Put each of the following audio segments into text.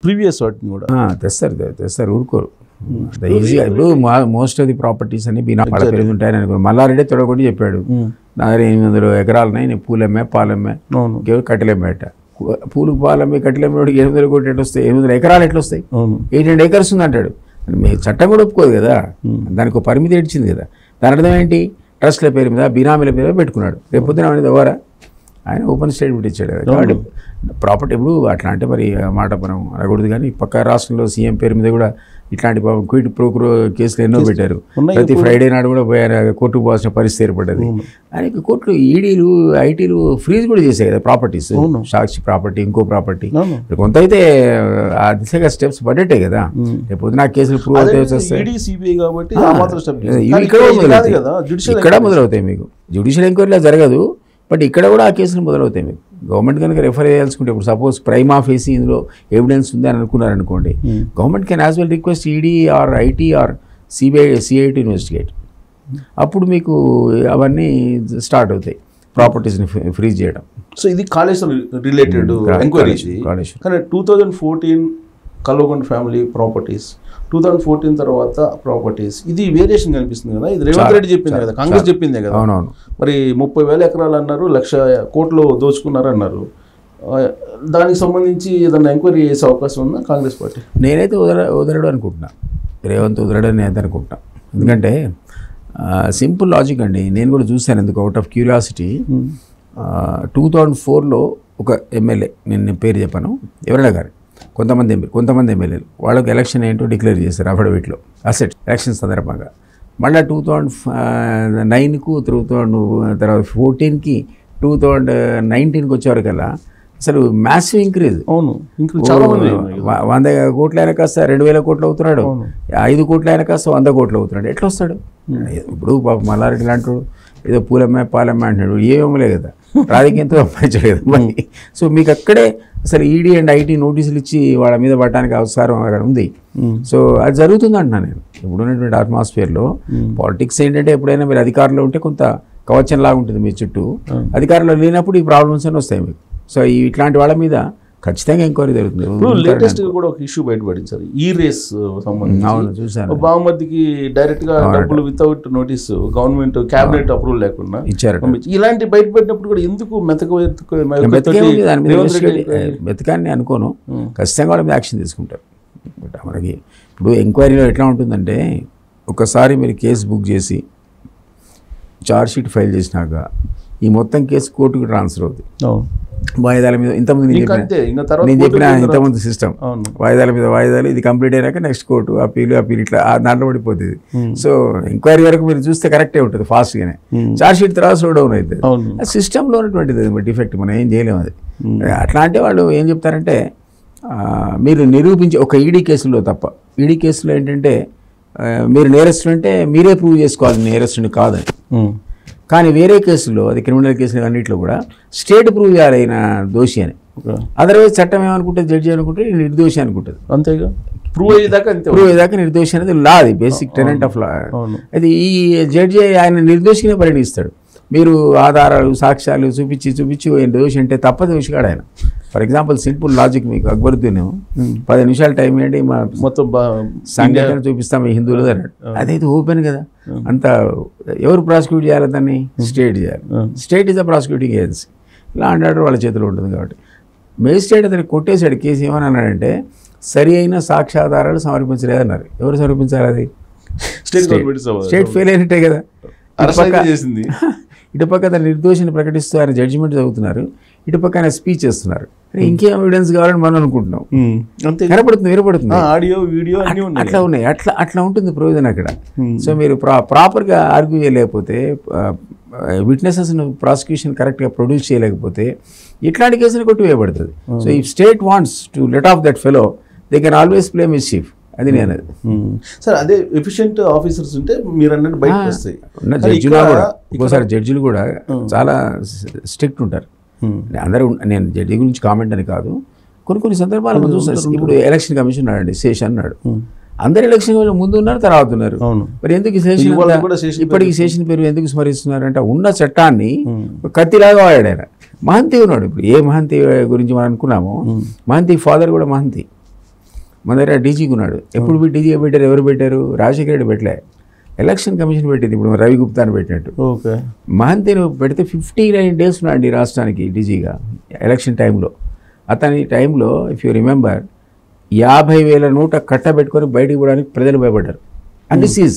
Previous వాటిని కూడా ఆ, తెస్తారు తె- తెస్తారు ఊరుకోరు అంత ఈజీగా ఇప్పుడు మోస్ట్ ఆఫ్ ది ప్రాపర్టీస్ అన్ని బీనా పడ పెరుగుతుంటాయని అనుకో మల్లారెడ్డి తొడగొట్టి చెప్పాడు నా దగ్గర ఎనిమిది వందలు ఎకరాలు ఉన్నాయి నేను పూలమ్మే పాలమ్మే అవును ఇంకేమో కట్టెలమ్మేట పూలు పాలమ్మే కట్టెలమ్మేవాడికి ఎనిమిది వందల కోట్లు ఎట్లా వస్తాయి ఎనిమిది వందల ఎకరాలు ఎట్లా వస్తాయి అవును ఎయిట్ హండ్రెడ్ ఏకర్స్ ఉంది అంటాడు మీ చట్టం కూడా ఒప్పుకోదు కదా దానికి ఒక పరిమితి ఇచ్చింది కదా దాని అర్థం ఏంటి ట్రస్ట్ల పేరు మీద బినామీల పేరు మీద పెట్టుకున్నాడు రేపు పొద్దున అనేది ఎవరా ఆయన ఓపెన్ స్టేట్మెంట్ ఇచ్చాడు కదా కాబట్టి ప్రాపర్టీ ఇప్పుడు అట్లా అంటే మరి ఆ మాట మనం అనకూడదు కానీ పక్క రాష్ట్రంలో సీఎం పేరు మీద కూడా ఇట్లాంటి పాపం క్విట్ ప్రోక్రో కేసులు ఎన్నో పెట్టారు ఉన్నాయి ప్రతి ఫ్రైడే నాడు కూడా పోయారు కోర్టుకు పోవాల్సిన పరిస్థితి ఏర్పడ్డది ఆయనకి కోర్టులు ఈడీలు ఐటీలు ఫ్రీజ్ కూడా చేశాయి కదా ప్రాపర్టీస్ సాక్షి ప్రాపర్టీ ఇంకో ప్రాపర్టీ అవును కొంత అయితే ఆ దిశగా స్టెప్స్ పడ్డట్టే కదా రేపు నా కేసులు ప్రూవ్ అదే అవుతాయి వస్తాయి ఈడీ సిబిఐ కాబట్టి ఆ మాత్రం స్టెప్ ఇవి ఇక్కడ కాదు మొదలవుతాయి కదా జుడిషియల్ ఇక్కడ మొదలవుతాయి మీకు జ్యుడిషియల్ ఎంక్వైరీలో జరగదు బట్ ఇక్కడ కూడా ఆ కేసులు మొదలవుతాయి మీకు గవర్నమెంట్ కనుక రెఫర్ చేయాల్సుకుంటే ఇప్పుడు సపోజ్ ప్రైమ్ ఆఫీస్ ఇందులో ఎవిడెన్స్ ఉంది అని అనుకున్నారు అనుకోండి government can as well request ED or IT or CBI CIT investigate అప్పుడు మీకు అవన్నీ స్టార్ట్ అవుతాయి ప్రాపర్టీస్ని ఫ్రీజ్ చేయడం సో ఇది కాళేశ్వరం రిలేటెడ్ కా- ఎంక్వైరీ కాళేశ్వరం, కాళేశ్వరం. కానీ two thousand fourteen Kalvakonda family properties two thousand fourteen తర్వాత ప్రాపర్టీస్ ఇది వేరియేషన్ కనిపిస్తుంది కదా ఇది రేవంత్ రెడ్డి చెప్పింది కదా కాంగ్రెస్ చెప్పిందే కదా అవునవును మరి ముప్పై వేల ఎకరాలు అన్నారు లక్ష కోట్లు దోచుకున్నారు అన్నారు ఆ, దానికి సంబంధించి ఏదైనా ఎంక్వైరీ చేసే అవకాశం ఉందా కాంగ్రెస్ పార్టీ నేనైతే వదల వదలడు అనుకుంటున్నా రేవంత్ వదలడని నేనైతే అనుకుంటున్నా ఎందుకంటే సింపుల్ లాజిక్ అండి నేను కూడా చూశాను ఎందుకు out of curiosity two thousand ఫోర్లో ఒక ఎమ్మెల్యే నేను నేను పేరు చెప్పాను ఎవరైనా గారు కొంతమంది ఎమ్మెల్యే కొంతమంది ఎమ్మెల్యేలు వాళ్ళకి ఎలక్షన్ ఏంటో డిక్లేర్ చేశారు అఫిడవిట్లో అసెట్ ఎలక్షన్ సందర్భంగా మళ్ళీ టూ థౌజండ్ నైన్కు టూ థౌజండ్ తర్వాత ఫోర్టీన్కి టూ థౌజండ్ నైన్టీన్కి వచ్చేవరకల్లా అసలు మ్యాసివ్ ఇంక్రీజ్ అవును ఇంకా చాలా మంది వ- వంద కోట్ల ఆయన కాస్త రెండు వేల కోట్లు అవుతున్నాడు ఐదు కోట్ల ఆయన కాస్త వంద కోట్లు అవుతున్నాడు ఎట్లా వస్తాడు ఇప్పుడు పాప మల్లారెడ్డి లాంటి ఏదో పూలమ్మే పాలమ్మే అంటున్నాడు ఏమేమలే కదా రాజకీయంతో సంపాదించాడు కదా మరి సో మీకు అక్కడే అసలు ఈడీ అండ్ ఐటీ నోటీసులు ఇచ్చి వాళ్ళ మీద పడటానికి అవసరం అక్కడ ఉంది సో అది జరుగుతుంది అంటున్నాను నేను ఇప్పుడున్నటువంటి అట్మాస్ఫియర్లో పాలిటిక్స్ ఏంటంటే ఎప్పుడైనా మీరు అధికారంలో ఉంటే కొంత కవచం లాగా ఉంటుంది మీ చుట్టూ అధికారంలో లేనప్పుడు ఈ ప్రాబ్లమ్స్ అని వస్తాయి మీకు సో ఈ ఇట్లాంటి వాళ్ళ మీద ఖచ్చితంగా ఎంక్వైరీ జరుగుతుంది ఇప్పుడు లేటెస్ట్ గా కూడా ఒక ఇష్యూ బయటపడింది సార్ ఈ రేస్ సంబంధించి అవును చూశాను బాగుమతికి డైరెక్ట్ గా డబ్బులు without notice government cabinet approval లేకుండా ఇచ్చారు పంపించి ఇలాంటి బయట పెట్టినప్పుడు కూడా ఎందుకు మెతక మెతకే ఉంది దాని మీద investigate- మెతకాన్ని అనుకోను ఖచ్చితంగా వాళ్ళ మీద యాక్షన్ తీసుకుంటారు బట్ మనకి ఇప్పుడు ఎంక్వైరీలో ఎట్లా ఉంటుందంటే ఒకసారి మీరు కేసు బుక్ చేసి చార్జ్ షీట్ ఫైల్ చేసినాక ఈ మొత్తం కేసు కోర్టుకు ట్రాన్స్ఫర్ అవుతుంది వాయిదాల మీద ఇంతకుముందు నేను ఇంకా చెప్పిన అంతే ఇంకా తర్వాత నేను చెప్పిన కోర్టుకి ఇంతకుముందు సిస్టమ్ అవును వాయిదాల మీద వాయిదాలు ఇది కంప్లీట్ అయినాక నెక్స్ట్ కోర్టు అప్పీలు అప్పీల్ ఇట్లా ఆ దాంట్లో పడిపోతుంది సో ఎంక్వైరీ వరకు మీరు చూస్తే కరెక్టే ఉంటుంది ఫాస్ట్గానే చార్జ్ షీట్ తర్వాత స్లో డౌన్ అవుతుంది అవును ఆ సిస్టంలో ఉన్నటువంటిది అది డిఫెక్ట్ మనం ఏం చేయలేము అది అట్లా అంటే వాళ్ళు ఏం చెప్తారంటే ఆ, మీరు నిరూపించి ఒక ఈడీ కేసులో తప్ప ఈడీ కేసులో ఏంటంటే ఆ, మీరు నేరస్తులు అంటే మీరే ప్రూవ్ చేసుకోవాలి నేరస్తుని కాదని ఉమ్. కానీ వేరే కేసుల్లో అది క్రిమినల్ కేసులు అన్నింటిలో కూడా స్టేట్ ప్రూవ్ చేయాలి ఆయన దోషి అని ఓకే. అదర్వైజ్ చట్టం ఏమనుకుంటుంది జడ్జి అనుకుంటే ఈయన నిర్దోషి అనుకుంటుంది అంతేగా ప్రూవ్ అయ్యేదాకా అంతే ప్రూవ్ అయ్యేదాకా నిర్దోషి అనేది లా అది బేసిక్ టెనెంట్ ఆఫ్ లా అవును అది ఈ జడ్జి ఆయన నిర్దోషిగానే పరిగణిస్తాడు మీరు ఆధారాలు సాక్ష్యాలు చూపించి చూపించి ఆయన దోషి అంటే తప్ప దోషిగాడు ఆయన ఫర్ ఎగ్జాంపుల్ సింపుల్ లాజిక్ మీకు అక్బరుద్దీన్ పది నిమిషాలు టైం ఏంటి మా మొత్తం బా- సంఘటన చూపిస్తాం ఈ హిందువులు అన్నాడు అదైతే ఓపెన్ కదా అంత ఎవరు ప్రాసిక్యూట్ చేయాలి దాన్ని స్టేట్ చేయాలి state is the prosecuting agency ఇలా అంటాడు వాళ్ళ చేతిలో ఉంటుంది కాబట్టి మేజిస్ట్రేట్ అతనికి కొట్టేశాడు కేసు ఏమని అన్నాడంటే సరి అయిన సాక్ష్యాధారాలు సమర్పించలేదన్నారు ఎవరు సమర్పించాలి అది స్టేట్ గవర్నమెంట్ సభ- స్టేట్ ఫెయిల్ అయినట్టే కదా అరెస్ట్ అయితే చేసింది ఇటుపక్క తన నిర్దోషిని ప్రకటిస్తూ ఆయన జడ్జిమెంట్ చదువుతున్నారు ఇటుపక్క ఆయన స్పీచ్ చేస్తున్నారు అరే ఇంకేం ఎవిడెన్స్ కావాలని మనం అనుకుంటున్నాం ఉమ్. అంతే కనపడుతుంది వినపడుతుంది ఆడియో వీడియో అన్నీ ఉన్నాయి అట్లా ఉన్నాయి అట్లా అట్లా ఉంటుంది ప్రయోజనం అక్కడ సో మీరు ప్రా ప్రాపర్గా ఆర్గ్యూ చేయలేకపోతే విట్నెసెస్ను ప్రాసిక్యూషన్ కరెక్ట్గా ప్రొడ్యూస్ చేయలేకపోతే ఇట్లాంటి కేసులు కొట్టివేయబడుతుంది సో ఈ state wants to let off that fellow they can always play mischief అది నేను అది ఉమ్. సరే అదే ఎఫిషియెంట్ ఆఫీసర్స్ ఉంటే మీరు అన్నట్టు బయటకు వస్తాయి ఉన్న కానీ జడ్జిలు ఇక్కడ- కూడా ఒక్కోసారి జడ్జిలు కూడా చాలా స్ట్రిక్ట్ ఉంటారు ఉమ్. అందరూ నేను జడ్జి గురించి కామెంట్ అని కాదు కొన్ని కొన్ని సందర్భాలు మనం చూస్తాం ఇప్పుడు ఎలక్షన్ కమిషన్ అన్నాడు శేష్ అన్నాడు అందరు ఎలక్షన్ కమిషన్ ముందు ఉన్నారు తర్వాత ఉన్నారు అవును మరి ఎందుకు ఈ శేషన్ ఇవాళ అంతా- కూడా శేషన్ ఇప్పటికి శేషన్ పేరు ఎందుకు స్మరిస్తున్నారు అంటే ఉన్న చట్టాన్ని కత్తిలాగా వాడాడు ఆయన మహంతి ఉన్నాడు ఇప్పుడు ఏ మహంతి గురించి మనం అనుకున్నామో మహంతి ఫాదర్ కూడా మహంతి మన దగ్గర డీజీకి ఉన్నాడు ఎప్పుడు డీజీ పెట్టారు ఎవరు పెట్టారు రాజశేఖర రెడ్డి పెట్టలే ఎలక్షన్ కమిషన్ పెట్టింది ఇప్పుడు రవి గుప్తాని పెట్టినట్టు ఓకే మహంతిని పెడితే ఫిఫ్టీ నైన్ డేస్ ఉన్నాడు ఈ రాష్ట్రానికి డీజీగా ఎలక్షన్ టైంలో అతని టైంలో ఇఫ్ యూ రిమెంబర్ యాభై వేల నూట కట్టబెట్టుకొని బయటికి పోవడానికి ప్రజలు భయపడ్డారు అన్ని సీజ్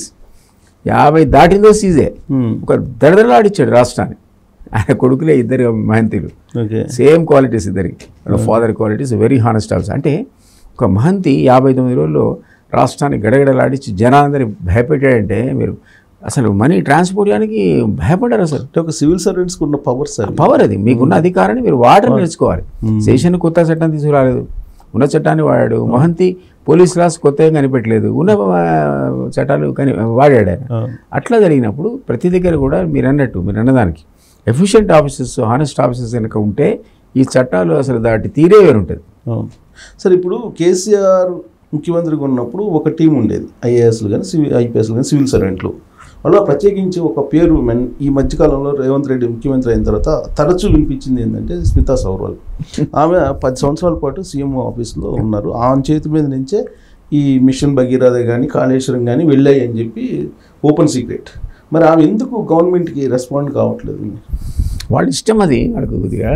యాభై దాటిందో సీజే Hmm. ఒక దడదలాడిచ్చాడు రాష్ట్రాన్ని ఆయన కొడుకులే ఇద్దరు మహంతిలు ఓకే సేమ్ క్వాలిటీస్ ఇద్దరికి father qualities very honest also అంటే ఒక మహంతి యాభై తొమ్మిది రోజుల్లో రాష్ట్రాన్ని గడగడలాడించి జనాలందరినీ భయపెట్టాడంటే మీరు అసలు మనీ ట్రాన్స్పోర్ట్ చేయడానికి భయపడ్డారు అసలు అంటే ఒక సివిల్ సర్వెంట్స్కి ఉన్న పవర్స్ అవి పవర్ అది మీకున్న అధికారాన్ని మీరు వాటర్ నేర్చుకోవాలి శేషన్ కొత్త చట్టం తీసుకురాలేదు ఉన్న చట్టాన్ని వాడాడు మహంతి పోలీస్ లాస్ కొత్తగా కనిపెట్టలేదు ఉన్న ఆ, చట్టాలు కని వాడాడు ఆయన ఆ. అట్లా జరిగినప్పుడు ప్రతి దగ్గర కూడా మీరు అన్నట్టు మీరు అన్నదానికి ఎఫిషియెంట్ ఆఫీసర్స్ హానెస్ట్ ఆఫీసర్స్ కనుక ఉంటే ఈ చట్టాలు అసలు దాటి తీరే వేరు ఉంటుంది అవును సరే ఇప్పుడు కేసీఆర్ ముఖ్యమంత్రిగా ఉన్నప్పుడు ఒక టీం ఉండేది ఐఏఎస్లు కానీ సివిల్ ఐపీఎస్లు కానీ సివిల్ సర్వెంట్లు అలా ప్రత్యేకించి ఒక పేరు మెన్ ఈ మధ్యకాలంలో రేవంత్ రెడ్డి ముఖ్యమంత్రి అయిన తర్వాత తరచూ వినిపించింది ఏంటంటే స్మితా సౌర్వాల్ ఆమె పది సంవత్సరాల పాటు సీఎం ఆఫీస్లో ఉన్నారు ఆమె చేతి మీద నుంచే ఈ మిషన్ భగీరథ కానీ కాళేశ్వరం కానీ వెళ్ళాయి అని చెప్పి ఓపెన్ సీక్రెట్ మరి ఆమె ఎందుకు గవర్నమెంట్కి రెస్పాండ్ కావట్లేదు వాళ్ళ ఇష్టం అది వాళ్ళకి కొద్దిగా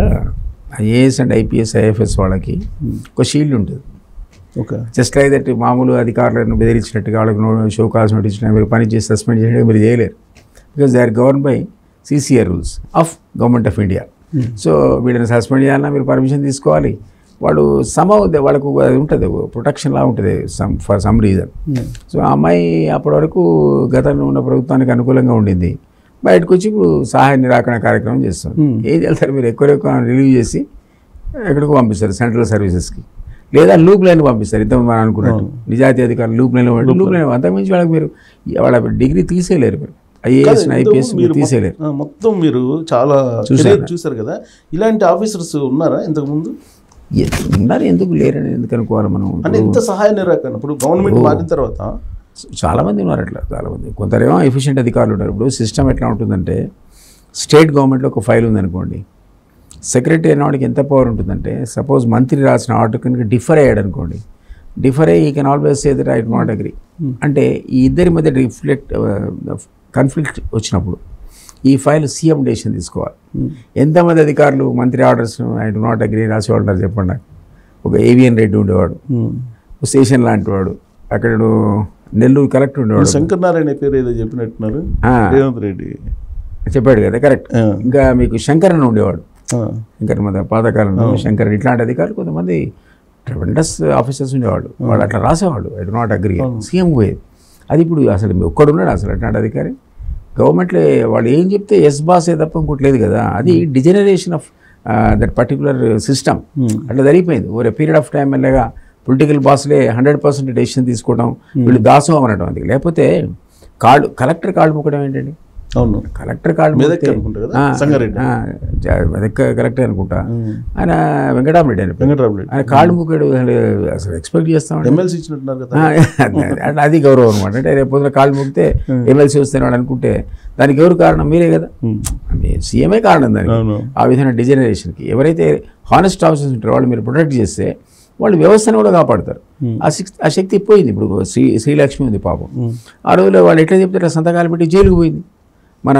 ఐఏఎస్ అండ్ ఐపీఎస్ ఐఎఫ్ఎస్ వాళ్ళకి ఒక షీల్డ్ ఉంటుంది ఓకే జస్ట్ లైక్ దట్ మామూలు అధికారులను బెదిరించినట్టుగా వాళ్ళకి నో షో కాల్స్ నోటీస్ ఇచ్చినా మీరు పని చేసి సస్పెండ్ చేయడం మీరు చేయలేరు because they are govern by CCR rules of government of India so వీళ్ళని సస్పెండ్ చేయాలన్నా మీరు పర్మిషన్ తీసుకోవాలి వాళ్ళు సమ వాళ్ళకు అది ఉంటుంది ప్రొటెక్షన్ లా ఉంటుంది some for some reason so ఆ అమ్మాయి అప్పటి వరకు గతంలో ఉన్న ప్రభుత్వానికి అనుకూలంగా ఉండింది బయటకు వచ్చి ఇప్పుడు సహాయ నిరాకరణ కార్యక్రమం చేస్తాం ఏం చేస్తారు మీరు ఎక్కువ ఎక్కువ రిలీవ్ చేసి ఎక్కడికి పంపిస్తారు సెంట్రల్ సర్వీసెస్కి లేదా లూప్ లైన్ పంపిస్తారు ఇంత మనం అనుకున్నట్టు నిజాయితీ అధికారులు లూప్ లైన్ లూప్ లైన్ అంతకుమించి వాళ్ళకి మీరు వాళ్ళ డిగ్రీ తీసేయలేరు మీరు ఐఏఎస్ ఐపీఎస్ మీరు తీసేయలేరు మొ- ఆ, మొత్తం మీరు చాలా చూశారా? career చూశారు కదా ఇలాంటి ఆఫీసర్స్ ఉన్నారా ఇంతకు ముందు ఎ- ఉన్నారు ఎందుకు లేరని ఎందుకు అనుకోవాలి మనం అంటే ఇంత సహాయ నిరాకరణ ఇప్పుడు గవర్నమెంట్ మారిన తర్వాత చాలా మంది ఉన్నారు అట్లా చాలా మంది కొందరేమో ఎఫిషియెంట్ అధికారులు ఉన్నారు ఇప్పుడు సిస్టమ్ ఎట్లా ఉంటుందంటే స్టేట్ గవర్నమెంట్లో ఒక ఫైల్ ఉందనుకోండి సెక్రటరీ అనేవాడికి ఎంత పవర్ ఉంటుందంటే సపోజ్ మంత్రి రాసిన ఆర్డర్ కనుక డిఫర్ అయ్యాడు అనుకోండి డిఫర్ అయ్యి ఈ can always say that I not agree అంటే ఈ ఇద్దరి మధ్య రిఫ్లెక్ట్ కన్ఫ్లిక్ట్ వచ్చినప్పుడు ఈ ఫైల్ సీఎం డెసిషన్ తీసుకోవాలి ఎంతమంది అధికారులు మంత్రి orders I do not agree రాసేవాళ్ళు ఉన్నారు చెప్పండి నాకు ఒక ఏవియన్ రెడ్డి ఉండేవాడు ఒక స్టేషన్ లాంటి వాడు అక్కడ నెల్లూరు కలెక్టర్ ఉండేవాడు శంకర్ నారాయణ పేరు ఏదో చెప్పినట్టున్నారు ఆ, రేవంత్ రెడ్డి చెప్పాడు కదా కరెక్ట్ ఆ, ఇంకా మీకు శంకరన్ ఉండేవాడు ఆ, ఇంకా మన పాతకాలంలో శంకరన్ ఇట్లాంటి అధికారులు కొంతమంది ట్రెమెండస్ ఆఫీసర్స్ ఉండేవాళ్ళు వాళ్ళు అట్లా రాసేవాళ్ళు I do not agree CM పోయేది అది ఇప్పుడు అసలు ఒక్కడున్నాడు అసలు అట్లాంటి అధికారి గవర్నమెంట్లో వాళ్ళు ఏం చెప్తే ఎస్ బాసే తప్ప ఇంకోటి లేదు కదా అది degeneration of that particular system అట్లా జరిగిపోయింది ఓవర్ పీరియడ్ ఆఫ్ టైం వెళ్ళగా పొలిటికల్ బాస్లే హండ్రెడ్ పర్సెంట్ డెసిషన్ తీసుకోవడం వీళ్ళు దాసం అనడం అది లేకపోతే కాళ్ళు కలెక్టర్ కాళ్ళు మొక్కడం ఏంటండి అవును కలెక్టర్ కాళ్ళు మెదక్ మొక్కితే- అనుకుంటా కదా ఆ, సంగారెడ్డి ఆ, జ- మెదక్ కలెక్టర్ అనుకుంటా ఉమ్. ఆయన వెంకటరామరెడ్డి ఆయన పేరు. వెంకటరావు రెడ్డి ఆయన కాళ్ళు ముక్కడు అసలు అసలు ఎక్స్పెక్ట్ చేస్తామండి ఎమ్మెల్సీ ఇచ్చినట్టున్నారు కదా అంటే అది గౌరవం అనమాట అంటే రేపు పొద్దున కాళ్ళు ముక్కితే ఎమ్మెల్సీ వస్తున్నాడు అనుకుంటే దానికి ఎవరు కారణం మీరే కదా ఉమ్. సీఎమే కారణం దానికి అవును ఆ విధమైన డిజనరేషన్కి ఎవరైతే హానెస్ట్ ఆఫీసర్స్ ఉంటారో వాళ్ళు మీరు ప్రొటెక్ట్ చేస్తే వాళ్ళు వ్యవస్థను కూడా కాపాడతారు Hmm. ఆ శక్తి ఆ శక్తి పోయింది ఇప్పుడు శ్రీ శ్రీలక్ష్మి ఉంది పాపం Hmm. ఆ రోజులో వాళ్ళు ఎట్లా చెప్తారు సంతకాలు పెట్టి జైలుకు పోయింది మన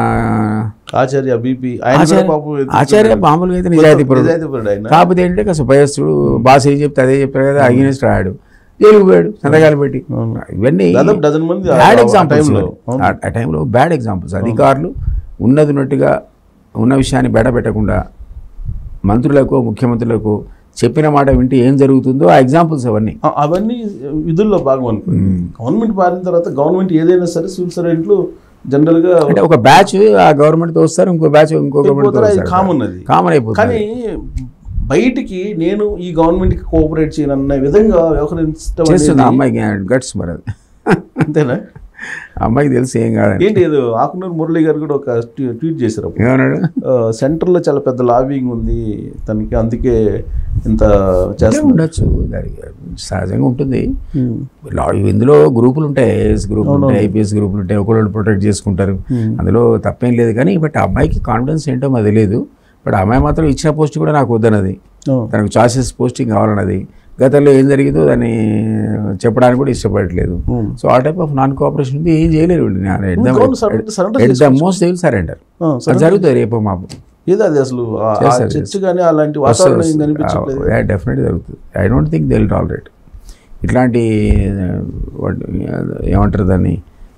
ఆచార్య బీపీ ఆయన కూడా ఆచార్య పాపం ఎదురు- ఆచార్య మామూలుగా అయితే నిజాయితీ పరుడు నిజాయితీపరుడు ఆయన కాకపోతే ఏంటంటే కాస్త భయస్తుడు బాస్ ఏం చెప్తే అదే చెప్పారు కదా అగినెస్ట్ రాడు జైలుకు పోయాడు సంతకాలు పెట్టి అవును. ఇవన్నీ దాదాపు డజన్ మంది ఆ- బ్యాడ్ ఆ ఎగ్జాంపుల్స్ టైంలో. అవును. ఆ టైంలో బ్యాడ్ ఎగ్జాంపుల్స్ అధికారులు ఉన్నది ఉన్నట్టుగా ఉన్న విషయాన్ని బెడ పెట్టకుండా మంత్రులకు ముఖ్యమంత్రులకు చెప్పిన మాట వింటే ఏం జరుగుతుందో ఆ ఎగ్జాంపుల్స్ అవన్నీ ఆ- అవన్నీ విధుల్లో భాగం అనుకోండి గవర్నమెంట్ మారిన తర్వాత గవర్నమెంట్ ఏదైనా సరే సివిల్ సర్వెంట్లు జనరల్ గా అంటే ఒక బ్యాచ్ ఆ గవర్నమెంట్ తో వస్తారు ఇంకో బ్యాచ్ ఇంకో గవర్నమెంట్ పోతారు, అది కామన్ అది కామన్ అయిపోతుంది కానీ బయటికి నేను ఈ గవర్నమెంట్ కి కోఆపరేట్ చేయనన్న విధంగా వ్యవహరించడం చేస్తుంది ఆ అనేది- అమ్మాయికి గట్స్ మరి అది అంతేనా ఆ అమ్మాయికి తెలిసి ఏం కాదని ఏంటి ఏదో ఆకునూరు మురళి గారు కూడా ఒక ట్వీ- ట్వీట్ చేశారు అప్పుడు. ఏమన్నాడు ఆ, సెంటర్లో చాలా పెద్ద లాబింగ్ ఉంది తనకి అందుకే ఇంత ఇట్లే చేస్తుంది ఉండొచ్చు దానికి సహజంగా ఉంటుంది లా- ఇందులో గ్రూపులు ఉంటాయి ఏఎస్ గ్రూపులు ఉంటాయి ఐపీఎస్ గ్రూపులు ఉంటాయి ఒకళ్ళు ప్రొటెక్ట్ చేసుకుంటారు అందులో తప్పేం లేదు కానీ బట్ ఆ అమ్మాయికి కాన్ఫిడెన్స్ ఏంటో మాకు తెలియదు బట్ ఆ అమ్మాయి మాత్రం ఇచ్చిన పోస్ట్ కూడా నాకు వద్దన్నది ఆ. తనకు చాయిసెస్ పోస్టింగ్ కావాలన్నది గతంలో ఏం జరిగిందో దాన్ని చెప్పడానికి కూడా ఇష్టపడట్లేదు Hmm. సో ఆ టైప్ ఆఫ్ నాన్ కోఆపరేషన్ ఉంది ఏం చేయలేరు government surrender- surrender at the most they will surrender ఆ, అది జరుగుతుంది రేపు మాపు ఏది అది అసలు ఆ- ఆ చేస్తారు, చర్చ్ కానీ అలాంటి వాతావరణం ఏం కనిపించట్లేదు డెఫినెట్గా జరుగుతుంది I don't think they will tolerate ఇట్లాంటి ఆ, what- ఏమంటారు దాన్ని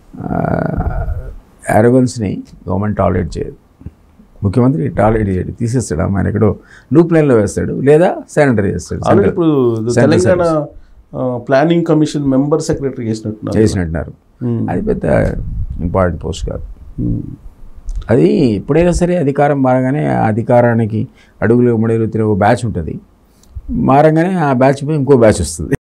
అరగన్స్ని గవర్నమెంట్ టాలరేట్ చేయదు ముఖ్యమంత్రి టాలరేట్ చేయడు తీసేస్తాడు ఆయన ఎక్కడో లూప్ లైన్లో వేస్తాడు లేదా శానిటరీ చేస్తాడు ఆల్రెడీ ఇప్పుడు Central Telangana planning commission member secretary చేసినట్టున్నారు చేసినట్టున్నారు ఉమ్. అది పెద్ద ఇంపార్టెంట్ పోస్ట్ కాదు ఉమ్. అది ఎప్పుడైనా సరే అధికారం మారగానే ఆ అధికారానికి అడుగులు ముడుగులు తిరిగే ఒక బ్యాచ్ ఉంటుంది మారగానే ఆ బ్యాచ్ పై ఇంకో బ్యాచ్ వస్తుంది